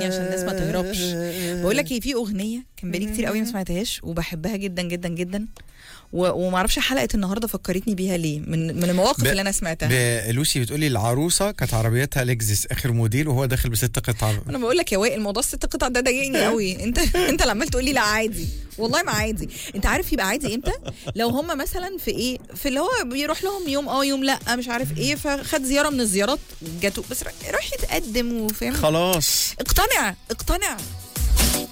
عشان الناس ما تهربش بقول لك ايه في اغنيه كان بقالي كتير قوي ما سمعتهاش وبحبها جدا جدا جدا و- ومعرفش حلقه النهارده فكرتني بيها ليه من من المواقف ب- اللي انا سمعتها ب- لوسي بتقولي العروسه كانت عربيتها لكزس اخر موديل وهو داخل بست قطع انا بقول لك يا وائل موضوع الست قطع ده ضايقني قوي انت انت اللي عمال تقول لي لا عادي والله ما عادي انت عارف يبقى عادي امتى لو هم مثلا في ايه في اللي هو بيروح لهم يوم اه يوم لا مش عارف ايه فخد زياره من الزيارات جاتو بس روح يتقدم وفاهم خلاص اقتنع اقتنع